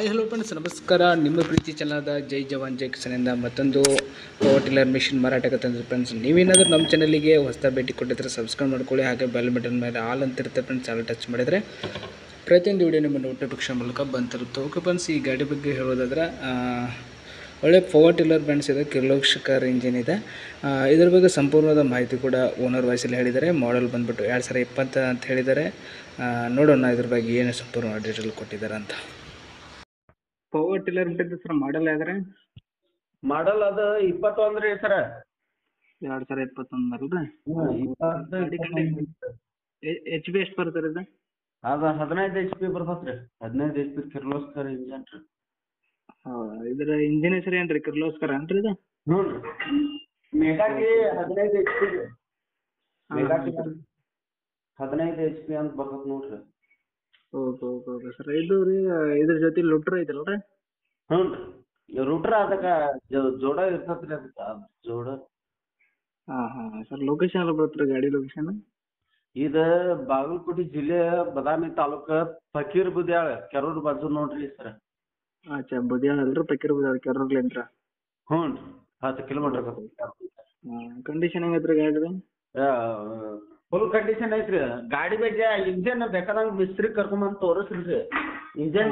Hi hello friends ನಮಸ್ಕಾರ ನಿಮ್ಮ ಪ್ರೀತಿ ಚಾನಲ್ದ ಜೈ ಜವಾನ್ ಜೈ ಕಿಸನಿಂದ ಮತ್ತೊಂದು ಪವರ್ ಟಿಲ್ಲರ್ ಮಿಷಿನ್ ಮಾರಾಟಕ್ಕೆ ತಂದಿದೆ ಫ್ರೆಂಡ್ಸ್ ನೀವೇನಾದರೂ ನಮ್ಮ ಚಾನಲಿಗೆ ಹೊಸ ಭೇಟಿ ಕೊಟ್ಟಿದ್ರೆ ಸಬ್ಸ್ಕ್ರೈಬ್ ಮಾಡ್ಕೊಳ್ಳಿ ಹಾಗೆ ಬೆಲ್ ಬಟನ್ ಮೇಲೆ ಆಲ್ ಅಂತ ಇರುತ್ತೆ ಫ್ರೆಂಡ್ಸ್ ಆಲ್ ಟಚ್ ಮಾಡಿದರೆ ಪ್ರತಿಯೊಂದು ವಿಡಿಯೋ ನಿಮ್ಮ ನೋಟಿಫಿಕೇಶನ್ ಮೂಲಕ ಬಂತಿರುತ್ತೆ ಓಕೆ ಫ್ರೆಂಡ್ಸ್ ಈ ಗಾಡಿ ಬಗ್ಗೆ ಹೇಳೋದಾದ್ರೆ ಆ, ಒಳ್ಳೆ ಪವರ್ ಟಿಲ್ಲರ್ ಬ್ರ್ಯಾಂಡ್ಸ್ ಇದೆ ಕಿರ್ಲೋಕ್ಷಕರ್ ಇಂಜಿನ್ ಇದೆ ಆ, ಇದ್ರ ಬಗ್ಗೆ ಸಂಪೂರ್ಣವಾದ ಮಾಹಿತಿ ಕೂಡ ಓನರ್ ವಾಯ್ಸಲ್ಲಿ ಹೇಳಿದ್ದಾರೆ ಮಾಡೆಲ್ ಬಂದ್ಬಿಟ್ಟು ಎರಡು ಸಾವಿರ ಇಪ್ಪತ್ತು ಅಂತ ಹೇಳಿದ್ದಾರೆ ಆ, ನೋಡೋಣ ಇದ್ರ ಬಗ್ಗೆ ಏನು ಸಂಪೂರ್ಣ ಡೀಟೇಲ್ ಕೊಟ್ಟಿದ್ದಾರೆ ಅಂತ ಪವರ್ ಟಿಲ್ಲರ್ ಬಿಟ್ಟಿದ್ದು ಸರ್ ಮಾಡೆಲ್ ಯಾವ್ದಾರೆ ಮಾಡಲ್ ಅದ ಇಪ್ಪತ್ತೊಂದ್ ರೀ ಸರ ಎರಡು ಸಾವಿರ ಇಪ್ಪತ್ತೊಂದು ಅಲ್ರಿ ಇಪ್ಪತ್ತು ಎಚ್ ಬಿ ಎಷ್ಟು ಬರ್ತದೆ ಇದು ಅದ ಹದಿನೈದು ಎಚ್ ಪಿ ಬರ್ತೈತ್ರಿ ಹದಿನೈದು ಎಚ್ ಪಿ ಕಿರ್ಲೋಸ್ಕರ್ ಇಂಜನ್ ರೀ ಇದ್ರ ಇಂಜಿನ್ ಹೆಸರು ಏನ್ರಿ ಕಿರ್ಲೋಸ್ಕರ ಏನ್ರಿ ಇದು ಹ್ಞೂ ರೀ ಮೆಗಾಟಿ ಹದಿನೈದು ಎಚ್ ಪಿ ಮೆಗಾಟಿ ಹದಿನೈದು ಎಚ್ ಪಿ ಅಂತ ಬರ್ತೈತ್ ನೋಡ್ರಿ ಓಕೆ ಓಕೆ ಓಕೆ ಸರ್ ಇದು ರೀ ಇದ್ರ ಜೊತೆ ಲುಟ್ರ್ ಐತಲ್ರಿ ಹ್ಞೂ ರೀ ರೂಟ್ರ ಅದಕ್ಕ ಜೋ- ಜೋಡ ಇರ್ತೈತ್ರಿ ಅದಕ್ಕ ಅದ್ ಜೋಡ ಹಾಂ ಹಾಂ ಸರ್ ಲೊಕೇಶನ್ ಎಲ್ಲ ಬರುತ್ತೆ ಗಾಡಿ ಲೊಕೇಶನ್ ಇದ ಬಾಗಲಕೋಟೆ ಜಿಲ್ಲೆ ಬದಾಮಿ ತಾಲೂಕ ಫಕೀರ್ ಬುದ್ಯಾಳ ಕೆರೂರ್ ಬಾಜು ನೋಡ್ರಿ ಸರ್ ಆಚೆ ಬುದಿಯಾಳ ಅಲ್ರಿ ಪಕ್ಕೀರ್ ಬುದಿಯಾಳ ಕೆರ್ರಗ್ಲಿಂತ್ರ ಹ್ಞೂ ರೀ ಹತ್ತು ಕಿಲೋಮೀಟರ್ ಹಾಂ ಕಂಡೀಷನ್ ಹೆಂಗೈತ್ರಿ ಗಾಡಿದು ಫುಲ್ ಕಂಡೀಷನ್ ಐತ್ರಿ ಗಾಡಿ ಬಗ್ಗೆ ಇಂಜನ್ ಬೇಕಾದಂಗ ಮಿಸ್ತ್ರಿ ಕರ್ಕೊಂಬಂದ್ ತೋರಿಸ್ರಿ engine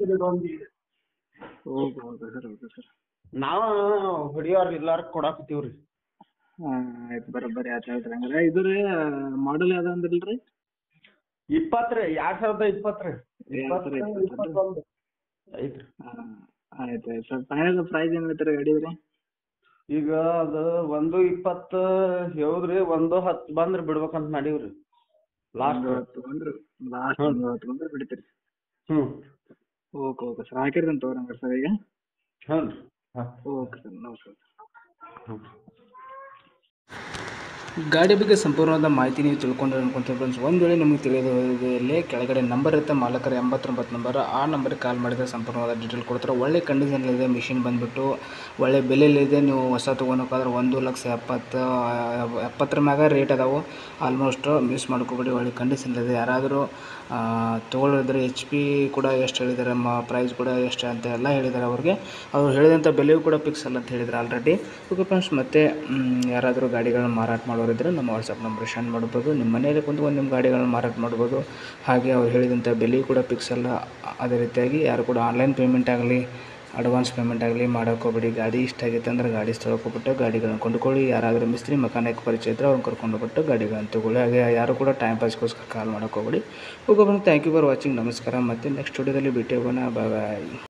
okay okay sir okay sir ನಾವ ಹೊಡಿಯೋರ್ ಇಲ್ಲಾರ ಕೊಡಾಕತ್ತೀವ್ರಿ ಹಾಂ ಆಯ್ತು ಬರೋಬ್ಬರಿ ಆಯ್ತು ಹೇಳ್ರಿ ಹಂಗಾರೆ ಇದು ರೀ ಮಾಡಲ್ ಯಾವ್ದು ಅಂದ್ರಲ್ಲ ರೀ ಇಪ್ಪತ್ತ್ರಿ ಎರಡ್ ಸಾವಿರದ ಇಪ್ಪತ್ತ್ರಿ ಎರಡ್ ಸಾವಿರದ ಇಪ್ಪತ್ತು. ಇಪ್ಪತ್ತೊಂದು ಐತ್ರಿ ಹಾಂ ಆಯ್ತು ಆಯ್ತು ಸರ್ ಫೈನಲ್ ಪ್ರೈಸ್ ಏನು ಹೇಳ್ತಾರೆ ಗಾಡಿದು ರೀ ಈಗ ಅದು ಒಂದು ಇಪ್ಪತ್ತು ಹೇಳುದ್ರಿ ಒಂದು ಹತ್ತು ಬಂದ್ರ ಬಿಡ್ಬೇಕಂತ ಮಾಡೀವ್ರಿ ಲಾಸ್ಟ್ ಒಂದು ಹತ್ತು ಬಂದ್ರೆ ಲಾಸ್ಟ್ ಹ್ಮ್. ಒಂದು ಹತ್ತು ಬಂದ್ರೆ ಬಿಡ್ತೀರಿ ಹ್ಮ್ ಓಕೆ ಓಕೆ ಸರ್ ಹಾಕಿರ್ತೀನಿ ತಗೋರಿ ಹಂಗಾರೆ ಸರ್ ಈಗ ಹ್ಞೂ ರೀ ಹಾಂ ಓಕೆ ಸರ್ ನಮಸ್ಕಾರ ಹ್ಞೂ ಗಾಡಿ ಬಗ್ಗೆ ಸಂಪೂರ್ಣವಾದ ಮಾಹಿತಿ ನೀವು ತಿಳ್ಕೊಂಡ್ರೆ ಅನ್ಕೊಂತೀವಿ ಫ್ರೆಂಡ್ಸ್ ಒಂದು ವೇಳೆ ನಿಮಗೆ ತಿಳಿಯೋದಲ್ಲಿ ಕೆಳಗಡೆ ನಂಬರ್ ಇರುತ್ತೆ ಮಾಲಕರ ಎಂಬತ್ತೊಂಬತ್ತು ನಂಬರ್ ಆ ನಂಬರ್ಗೆ ಕಾಲ್ ಮಾಡಿದ್ರೆ ಸಂಪೂರ್ಣವಾದ ಡೀಟೇಲ್ ಕೊಡ್ತಾರೆ ಒಳ್ಳೆ ಕಂಡೀಷನಲ್ಲಿದೆ ಮಿಷಿನ್ ಬಂದುಬಿಟ್ಟು ಒಳ್ಳೆ ಬೆಲೆಯಲ್ಲಿದೆ ನೀವು ಹೊಸ ತೊಗೊಳಕ್ಕಾದ್ರೆ ಒಂದು ಲಕ್ಷ ಎಪ್ಪತ್ತು ಎಪ್ಪತ್ತರ ಮ್ಯಾಗ ರೇಟ್ ಅದಾವೆ ಆಲ್ಮೋಸ್ಟ್ ಮಿಸ್ ಮಾಡ್ಕೊಬೇಡಿ ಒಳ್ಳೆ ಕಂಡೀಷನಲ್ಲಿದೆ ಯಾರಾದರೂ ತೊಗೊಳಿದ್ರೆ ಎಚ್ ಪಿ ಕೂಡ ಎಷ್ಟು ಹೇಳಿದ್ದಾರೆ ಮ ಪ್ರೈಸ್ ಕೂಡ ಎಷ್ಟು ಅಂತ ಎಲ್ಲ ಹೇಳಿದ್ದಾರೆ ಅವ್ರಿಗೆ ಅವ್ರು ಹೇಳಿದಂಥ ಬೆಲೆಯೂ ಕೂಡ ಫಿಕ್ಸ್ ಅಲ್ಲ ಅಂತ ಹೇಳಿದ್ದಾರೆ ಆಲ್ರೆಡಿ ಓಕೆ ಫ್ರೆಂಡ್ಸ್ ಮತ್ತೆ ಮ್, ಯಾರಾದರೂ ಗಾಡಿಗಳನ್ನ ಮಾರಾಟ ಮಾಡೋರಿದ್ರೆ ನಮ್ಮ ವಾಟ್ಸಪ್ ನಂಬರ್ ಸೆಂಡ್ ಮಾಡ್ಬೋದು ನಿಮ್ಮ ಮನೆಯಲ್ಲಿ ಕುಂತ್ಕೊಂಡು ನಿಮ್ಮ ಗಾಡಿಗಳನ್ನ ಮಾರಾಟ ಮಾಡ್ಬೋದು ಹಾಗೆ ಅವ್ರು ಹೇಳಿದಂಥ ಬೆಲೆಯೂ ಕೂಡ ಫಿಕ್ಸ್ ಅಲ್ಲ ಅದೇ ರೀತಿಯಾಗಿ ಯಾರು ಕೂಡ ಆನ್ಲೈನ್ ಪೇಮೆಂಟ್ ಆಗಲಿ ಅಡ್ವಾನ್ಸ್ ಪೇಮೆಂಟ್ ಆಗಲಿ ಮಾಡೋಕ್ಕೋಗ್ಬೇಡಿ ಗಾಡಿ ಇಷ್ಟ ಆಗೈತೆ ಅಂದ್ರೆ ಗಾಡಿ ಸ್ಥಳಕ್ಕೆ ಹೋಗ್ಬಿಟ್ಟು ಗಾಡಿಗಳನ್ನ ಕೊಂಡ್ಕೊಳ್ಳಿ ಯಾರಾದರೂ ಮಿಸ್ತ್ರಿ ಮೆಕ್ಯಾನಿಕ್ ಪರಿಚಯ ಇದ್ದರೆ ಅವ್ರನ್ನ ಕರ್ಕೊಂಡು ಹೋಗ್ಬಿಟ್ಟು ಗಾಡಿಗಳನ್ನ ತಗೊಳ್ಳಿ ಹಾಗೆ ಯಾರು ಕೂಡ ಟೈಮ್ ಪಾಸ್ಗೋಸ್ಕರ ಕಾಲ್ ಮಾಡೋಕ್ಕೋಗ್ಬೇಡಿ okay friend thank you for watching ನಮಸ್ಕಾರ ಮತ್ತು ನೆಕ್ಸ್ಟ್ ವಿಡಿಯೋದಲ್ಲಿ ಭೇಟಿ ಆಗೋಣ ಬಾಯ್ ಬಾಯ್